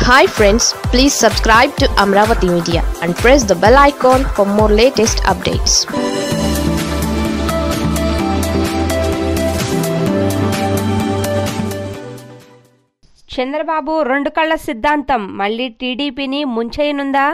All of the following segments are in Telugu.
hi friends please subscribe to Amaravati media and press the bell icon for more latest updates Chandrababu రెండు కళ్ళ సిద్ధాంతం మళ్ళీ టీడీపీని ముంచేయనుందా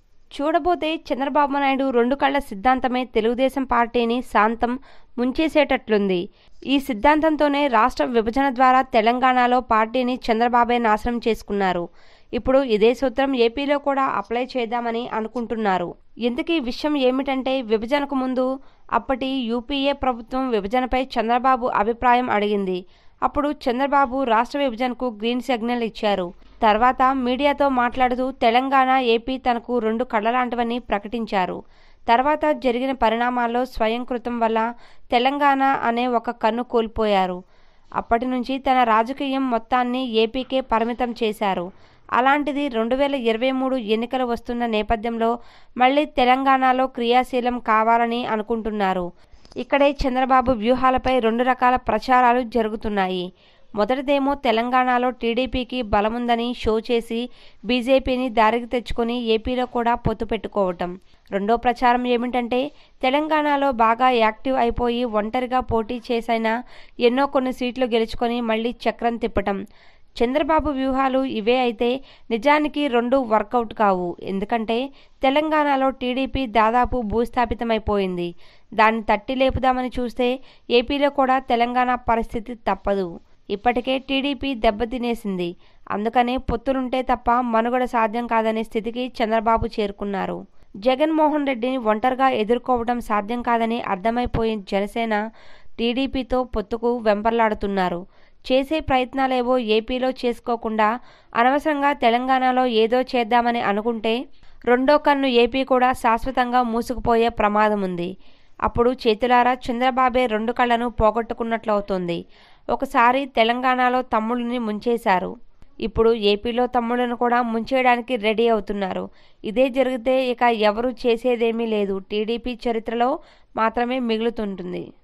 చూడబోతే చంద్రబాబు నాయుడు రెండు కళ్ళ సిద్ధాంతమే తెలుగుదేశం పార్టీని శాంతం ముంచేసేటట్లుంది ఈ సిద్ధాంతంతోనే రాష్ట్ర విభజన ద్వారా తెలంగాణలో పార్టీని చంద్రబాబే నాశనం చేసుకున్నారు ఇప్పుడు ఇదే సూత్రం ఏపీలో కూడా అప్లై చేద్దామని అనుకుంటున్నారు ఇంతకీ విషయం ఏమిటంటే విభజనకు ముందు అప్పటి యూపీఏ ప్రభుత్వం విభజనపై చంద్రబాబు అభిప్రాయం అడిగింది అప్పుడు చంద్రబాబు రాష్ట్ర విభజనకు గ్రీన్ సిగ్నల్ ఇచ్చారు తర్వాత మీడియాతో మాట్లాడుతూ తెలంగాణ ఏపీ తనకు రెండు కళ్ళలాంటివని ప్రకటించారు తర్వాత జరిగిన పరిణామాల్లో స్వయంకృతం వల్ల తెలంగాణ అనే ఒక కన్ను కోల్పోయారు అప్పటి నుంచి తన రాజకీయం మొత్తాన్ని ఏపీకే పరిమితం చేశారు అలాంటిది రెండు వేల ఇరవై మూడు ఎన్నికలు వస్తున్న నేపథ్యంలో మళ్ళీ తెలంగాణలో క్రియాశీలం కావాలని అనుకుంటున్నారు ఇక్కడే చంద్రబాబు వ్యూహాలపై రెండు రకాల ప్రచారాలు జరుగుతున్నాయి మొదటిదేమో తెలంగాణలో టీడీపీకి బలముందని షో చేసి బీజేపీని దారికి తెచ్చుకొని ఏపీలో కూడా పొత్తు పెట్టుకోవటం రెండో ప్రచారం ఏమిటంటే తెలంగాణలో బాగా యాక్టివ్ అయిపోయి ఒంటరిగా పోటీ చేసైనా ఎన్నో కొన్ని సీట్లు గెలుచుకొని మళ్ళీ చక్రం తిప్పటం చంద్రబాబు వ్యూహాలు ఇవే అయితే నిజానికి రెండు వర్కౌట్ కావు ఎందుకంటే తెలంగాణలో టీడీపీ దాదాపు భూస్థాపితమైపోయింది దాన్ని తట్టి లేపుదామని చూస్తే ఏపీలో కూడా తెలంగాణ పరిస్థితి తప్పదు ఇప్పటికే టీడీపీ దెబ్బతినేసింది అందుకనే పొత్తులుంటే తప్ప మనుగడ సాధ్యం కాదనే స్థితికి చంద్రబాబు చేరుకున్నారు జగన్మోహన్ రెడ్డిని ఒంటరిగా ఎదుర్కోవడం సాధ్యం కాదని అర్థమైపోయిన జనసేన టీడీపీతో పొత్తుకు వెంపర్లాడుతున్నారు చేసే ప్రయత్నాలేవో ఏపీలో చేసుకోకుండా అనవసరంగా తెలంగాణలో ఏదో చేద్దామని అనుకుంటే రెండో కన్ను ఏపీ కూడా శాశ్వతంగా మూసుకుపోయే ప్రమాదం ఉంది అప్పుడు చేతులారా చంద్రబాబే రెండు కళ్ళను పోగొట్టుకున్నట్లవుతుంది ఒకసారి తెలంగాణలో తమ్ముళ్ళని ముంచేశారు ఇప్పుడు ఏపీలో తమ్ముళ్ళను కూడా ముంచేయడానికి రెడీ అవుతున్నారు ఇదే జరిగితే ఇక ఎవరు చేసేదేమీ లేదు టీడీపీ చరిత్రలో మాత్రమే మిగులుతుంటుంది